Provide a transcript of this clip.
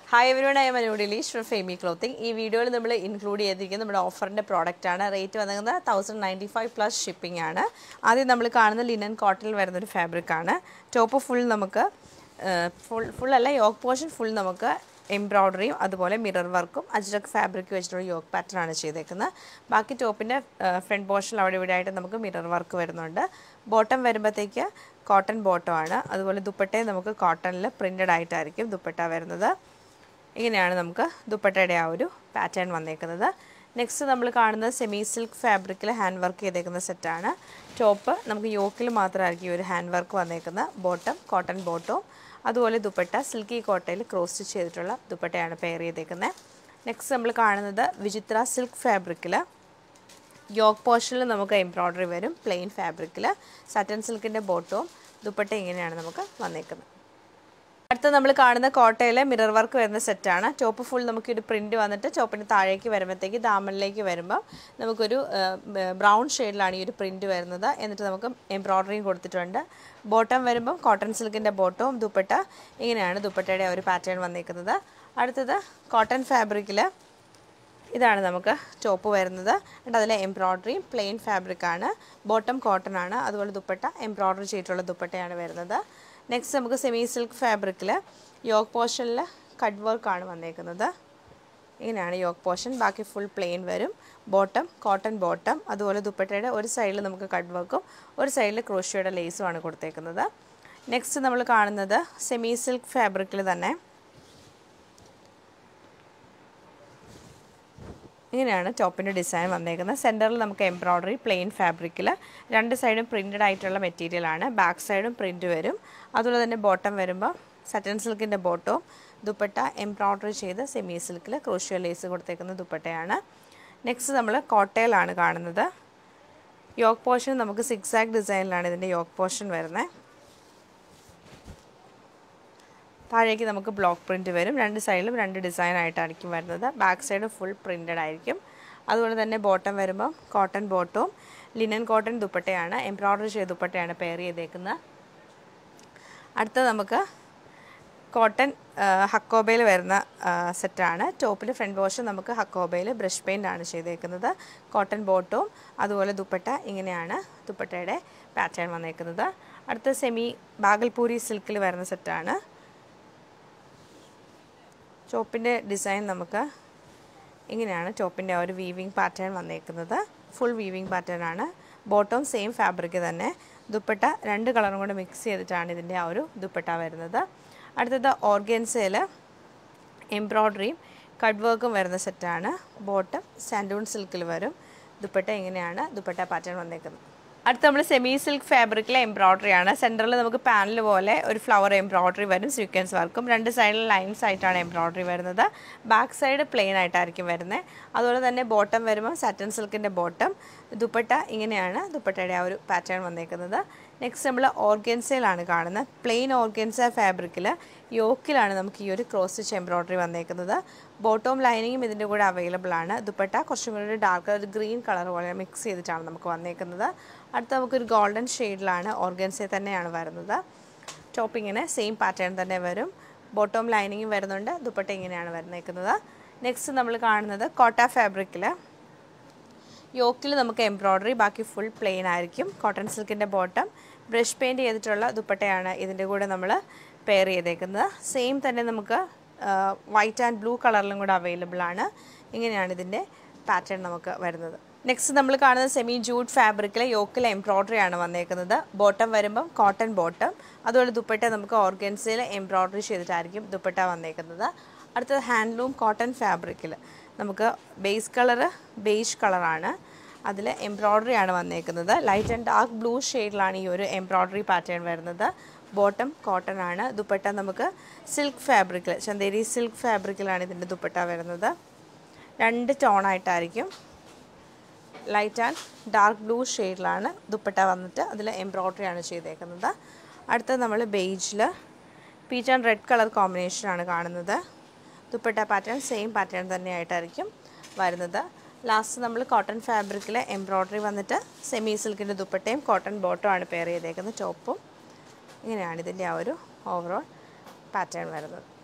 hi everyone I'm അനുഡിലീഷ് from Femi clothing ഈ വീഡിയോയിൽ നമ്മൾ ഇൻക്ലൂഡ് ചെയ്തിരിക്കുന്നത് നമ്മുടെ ഓഫറിൻ്റെ പ്രോഡക്റ്റ് ആണ് റേറ്റ് വന്നത് thousand ninety five plus shipping ആണ് ആദ്യം നമ്മൾ കാണുന്ന ലിനൻ കോട്ടണിൽ വരുന്നൊരു ഫാബ്രിക് ആണ് ടോപ്പ് ഫുൾ നമുക്ക് ഫുൾ ഫുൾ അല്ല യോക്ക് പോർഷൻ ഫുൾ നമുക്ക് എംബ്രോയ്ഡറിയും അതുപോലെ മിറർ വർക്കും അജ്രക് ഫാബ്രിക് വെച്ചിട്ടുള്ള യോക്ക് പാറ്റേൺ ആണ് ചെയ്തേക്കുന്നത് ബാക്കി ടോപ്പിൻ്റെ ഫ്രണ്ട് പോർഷനിൽ അവിടെ ഇവിടെ ആയിട്ട് നമുക്ക് മിറർ വർക്ക് വരുന്നുണ്ട് ബോട്ടം വരുമ്പോഴത്തേക്ക് കോട്ടൺ ബോട്ടം ആണ് അതുപോലെ ദുപ്പട്ടയും നമുക്ക് കോട്ടണിൽ പ്രിൻറ്റഡ് ആയിട്ടായിരിക്കും ദുപ്പട്ട വരുന്നത് ഇങ്ങനെയാണ് നമുക്ക് ദുപ്പട്ടയുടെ ആ ഒരു പാറ്റേൺ വന്നേക്കുന്നത് നെക്സ്റ്റ് നമ്മൾ കാണുന്നത് സെമി സിൽക്ക് ഫാബ്രിക്കിൽ ഹാൻഡ് വർക്ക് ചെയ്തേക്കുന്ന സെറ്റാണ് ടോപ്പ് നമുക്ക് യോക്കിൽ മാത്രമായിരിക്കും ഈ ഒരു ഹാൻഡ് വർക്ക് വന്നേക്കുന്നത് ബോട്ടം കോട്ടൺ ബോട്ടവും അതുപോലെ ദുപ്പട്ട സിൽക്കി കോട്ടയിൽ ക്രോസ് സ്റ്റിച്ച് ചെയ്തിട്ടുള്ള ദുപ്പട്ടയാണ് പെയർ ചെയ്തേക്കുന്നത് നെക്സ്റ്റ് നമ്മൾ കാണുന്നത് വിചിത്ര സിൽക്ക് ഫാബ്രിക്കിൽ യോക്ക് പോർഷനിൽ നമുക്ക് എംബ്രോയ്ഡറി വരും പ്ലെയിൻ ഫാബ്രിക്കിൽ സറ്റൻ സിൽക്കിൻ്റെ ബോട്ടവും ദുപ്പട്ട ഇങ്ങനെയാണ് നമുക്ക് വന്നേക്കുന്നത് അടുത്ത നമ്മൾ കാണുന്ന കോട്ടയിലെ മിറർ വർക്ക് വരുന്ന സെറ്റാണ് ടോപ്പ് ഫുൾ നമുക്കൊരു പ്രിൻറ്റ് വന്നിട്ട് ടോപ്പിൻ്റെ താഴേക്ക് വരുമ്പോഴത്തേക്ക് ദാമനിലേക്ക് വരുമ്പോൾ നമുക്കൊരു ബ്രൗൺ ഷെയ്ഡിലാണ് ഈ ഒരു പ്രിൻറ്റ് വരുന്നത് എന്നിട്ട് നമുക്ക് എംബ്രോയ്ഡറിയും കൊടുത്തിട്ടുണ്ട് ബോട്ടം വരുമ്പം കോട്ടൺ സിൽക്കിൻ്റെ ബോട്ടവും ദുപ്പട്ട ഇങ്ങനെയാണ് ദുപ്പട്ടയുടെ ഒരു പാറ്റേൺ വന്നിരിക്കുന്നത് അടുത്തത് കോട്ടൺ ഫാബ്രിക്കിൽ ഇതാണ് നമുക്ക് ടോപ്പ് വരുന്നത് എന്നിട്ട് അതിലെ എംബ്രോയ്ഡറിയും പ്ലെയിൻ ഫാബ്രിക്കാണ് ബോട്ടം കോട്ടൺ ആണ് അതുപോലെ ദുപ്പട്ട എംബ്രോയ്ഡറി ചെയ്തിട്ടുള്ള ദുപ്പട്ടയാണ് വരുന്നത് നെക്സ്റ്റ് നമുക്ക് സെമി സിൽക്ക് ഫാബ്രിക്കിൽ യോക്ക് പോർഷനിൽ കട്ട് വർക്കാണ് വന്നേക്കുന്നത് ഇങ്ങനെയാണ് യോക്ക് പോർഷൻ ബാക്കി ഫുൾ പ്ലെയിൻ വരും ബോട്ടം കോട്ടൺ ബോട്ടം അതുപോലെ ദുപ്പട്ടയുടെ ഒരു സൈഡിൽ നമുക്ക് കട്ട് വർക്കും ഒരു സൈഡിൽ ക്രോഷ്യയുടെ ലേസുമാണ് കൊടുത്തേക്കുന്നത് നെക്സ്റ്റ് നമ്മൾ കാണുന്നത് സെമി സിൽക്ക് ഫാബ്രിക്കിൽ തന്നെ ഇങ്ങനെയാണ് ടോപ്പിൻ്റെ ഡിസൈൻ വന്നേക്കുന്നത് സെൻറ്ററിൽ നമുക്ക് എംബ്രോയ്ഡറി പ്ലെയിൻ ഫാബ്രിക്കിൽ രണ്ട് സൈഡും പ്രിൻറ്റഡ് ആയിട്ടുള്ള മെറ്റീരിയലാണ് ബാക്ക് സൈഡും പ്രിൻറ്റ് വരും അതുപോലെ തന്നെ ബോട്ടം വരുമ്പോൾ സറ്റൻ സിൽക്കിൻ്റെ ബോട്ടവും ദുപ്പട്ട എംബ്രോയ്ഡറി ചെയ്ത് സെമി സിൽക്കിൽ ക്രോഷ്യ ലേസ് കൊടുത്തേക്കുന്ന ദുപ്പട്ടയാണ് നെക്സ്റ്റ് നമ്മൾ കോട്ടയിലാണ് കാണുന്നത് യോക്ക് പോർഷൻ നമുക്ക് സിക്സ് ആക്ക് ഡിസൈനിലാണ് ഇതിൻ്റെ യോക്ക് പോർഷൻ വരുന്നത് താഴേക്ക് നമുക്ക് ബ്ലോക്ക് പ്രിൻറ്റ് വരും രണ്ട് സൈഡിലും രണ്ട് ഡിസൈൻ ആയിട്ടായിരിക്കും വരുന്നത് ബാക്ക് സൈഡ് ഫുൾ പ്രിൻറ്റഡ് ആയിരിക്കും അതുപോലെ തന്നെ ബോട്ടം വരുമ്പം കോട്ടൺ ബോട്ടവും ലിനൻ കോട്ടൺ ദുപ്പട്ടയാണ് എംബ്രോയ്ഡറി ചെയ്ത ദുപ്പട്ടയാണ് പെയർ ചെയ്തേക്കുന്നത് അടുത്ത നമുക്ക് കോട്ടൺ ഹക്കോബയിൽ വരുന്ന സെറ്റാണ് ടോപ്പിൽ ഫ്രണ്ട് പോർഷൻ നമുക്ക് ഹക്കോബയിൽ ബ്രഷ് പെയിൻ്റ് ആണ് ചെയ്തേക്കുന്നത് കോട്ടൺ ബോട്ടവും അതുപോലെ ദുപ്പട്ട ഇങ്ങനെയാണ് ദുപ്പട്ടയുടെ പാറ്റേൺ വന്നേക്കുന്നത് അടുത്ത സെമി ബാഗൽപൂരി സിൽക്കിൽ വരുന്ന സെറ്റാണ് ടോപ്പിൻ്റെ ഡിസൈൻ നമുക്ക് ഇങ്ങനെയാണ് ടോപ്പിൻ്റെ ആ ഒരു വീവിങ് പാറ്റേൺ വന്നേക്കുന്നത് ഫുൾ വീവിങ് പാറ്റേൺ ആണ് ബോട്ടം സെയിം ഫാബ്രിക് തന്നെ ദുപ്പട്ട രണ്ട് കളറും കൂടെ മിക്സ് ചെയ്തിട്ടാണ് ഇതിൻ്റെ ആ ഒരു ദുപ്പട്ട വരുന്നത് അടുത്തത് ഓർഗൻസയിൽ എംബ്രോയ്ഡറിയും കട്ട് വർക്കും വരുന്ന സെറ്റാണ് ബോട്ടം സാൻഡൂൺ സിൽക്കിൽ വരും ദുപ്പട്ട ഇങ്ങനെയാണ് ദുപ്പട്ട പാറ്റേൺ വന്നേക്കുന്നത് അടുത്ത നമ്മൾ സെമി സിൽക്ക് ഫാബ്രിക്കിലെ എംബ്രോയ്ഡറി ആണ് സെൻറ്ററിൽ നമുക്ക് പാനൽ പോലെ ഒരു ഫ്ലവർ എംബ്രോയ്ഡറി വരും സീക്വൻസ് വർക്കും രണ്ട് സൈഡിൽ ലൈൻസ് ആയിട്ടാണ് എംബ്രോയ്ഡറി വരുന്നത് ബാക്ക് സൈഡ് പ്ലെയിൻ ആയിട്ടായിരിക്കും വരുന്നത് അതുപോലെ തന്നെ ബോട്ടം വരുമ്പോൾ സാറ്റൻ സിൽക്കിൻ്റെ ബോട്ടം ദുപ്പട്ട ഇങ്ങനെയാണ് ദുപ്പട്ടയുടെ ആ ഒരു പാറ്റേൺ വന്നേക്കുന്നത് നെക്സ്റ്റ് നമ്മൾ ഓർഗൻസയിലാണ് കാണുന്നത് പ്ലെയിൻ ഓർഗൻസ ഫാബ്രിക്കിൽ യോക്കിലാണ് നമുക്ക് ഈ ഒരു ക്രോസ് സ്റ്റിച്ച് എംബ്രോയ്ഡറി വന്നേക്കുന്നത് ബോട്ടവും ലൈനിങ്ങും ഇതിൻ്റെ കൂടെ അവൈലബിൾ ആണ് ദുപ്പട്ട കുറച്ചും കൂടി ഡാർക്ക് ഒരു ഗ്രീൻ കളർ പോലെ മിക്സ് ചെയ്തിട്ടാണ് നമുക്ക് വന്നേക്കുന്നത് അടുത്ത നമുക്കൊരു ഗോൾഡൻ ഷെയ്ഡിലാണ് ഓർഗൻസയിൽ തന്നെയാണ് വരുന്നത് ടോപ്പിങ്ങിന് സെയിം പാറ്റേൺ തന്നെ വരും ബോട്ടവും ലൈനിങ്ങും വരുന്നുണ്ട് ദുപ്പട്ട ഇങ്ങനെയാണ് വരുന്നേക്കുന്നത് നെക്സ്റ്റ് നമ്മൾ കാണുന്നത് കോട്ട ഫാബ്രിക്കിൽ യോക്കിൽ നമുക്ക് എംബ്രോയ്ഡറി ബാക്കി ഫുൾ പ്ലെയിൻ ആയിരിക്കും കോട്ടൺ സിൽക്കിൻ്റെ ബോട്ടം ബ്രഷ് പെയിൻറ്റ് ചെയ്തിട്ടുള്ള ദുപ്പട്ടയാണ് ഇതിൻ്റെ കൂടെ നമ്മൾ പെയർ ചെയ്തേക്കുന്നത് സെയിം തന്നെ നമുക്ക് വൈറ്റ് ആൻഡ് ബ്ലൂ കളറിലും കൂടെ അവൈലബിൾ ആണ് ഇങ്ങനെയാണ് ഇതിൻ്റെ പാറ്റേൺ നമുക്ക് വരുന്നത് നെക്സ്റ്റ് നമ്മൾ കാണുന്നത് സെമി ജൂഡ് ഫാബ്രിക്കിലെ യോക്കിൽ എംബ്രോയ്ഡറി ആണ് വന്നേക്കുന്നത് ബോട്ടം വരുമ്പം കോട്ടൺ ബോട്ടം അതുപോലെ ദുപ്പട്ട നമുക്ക് ഓർഗൻസയിൽ എംബ്രോയ്ഡറി ചെയ്തിട്ടായിരിക്കും ദുപ്പട്ട വന്നേക്കുന്നത് അടുത്തത് ഹാൻഡ്ലൂം കോട്ടൺ ഫാബ്രിക്കിൽ നമുക്ക് ബേസ് കളറ് ബേജ് കളറാണ് അതിൽ എംബ്രോയ്ഡറി ആണ് വന്നേക്കുന്നത് ലൈറ്റ് ആൻഡ് ഡാർക്ക് ബ്ലൂ ഷെയ്ഡിലാണ് ഈ ഒരു എംബ്രോയ്ഡറി പാറ്റേൺ വരുന്നത് ബോട്ടം കോട്ടൺ ആണ് ദുപ്പട്ട നമുക്ക് സിൽക്ക് ഫാബ്രിക്കിൽ ചന്തേരി സിൽക്ക് ഫാബ്രിക്കിലാണ് ഇതിൻ്റെ ദുപ്പട്ട വരുന്നത് രണ്ട് ടോണായിട്ടായിരിക്കും ലൈറ്റ് ആൻഡ് ഡാർക്ക് ബ്ലൂ ഷെയ്ഡിലാണ് ദുപ്പട്ട വന്നിട്ട് അതിൽ എംബ്രോയ്ഡറി ആണ് ചെയ്തേക്കുന്നത് അടുത്തത് നമ്മൾ ബേജിൽ പീച്ച് ആൻഡ് റെഡ് കളർ കോമ്പിനേഷനാണ് കാണുന്നത് ദുപ്പട്ട പാറ്റേൺ സെയിം പാറ്റേൺ തന്നെയായിട്ടായിരിക്കും വരുന്നത് ലാസ്റ്റ് നമ്മൾ കോട്ടൺ ഫാബ്രിക്കിൽ എംബ്രോയ്ഡറി വന്നിട്ട് സെമി സിൽക്കിൻ്റെ ദുപ്പട്ടയും കോട്ടൺ ബോട്ടും ആണ് പെയർ ചെയ്തേക്കുന്നത് ടോപ്പും ഇങ്ങനെയാണ് ഇതിൻ്റെ ആ ഒരു ഓവറോൾ പാറ്റേൺ വരുന്നത്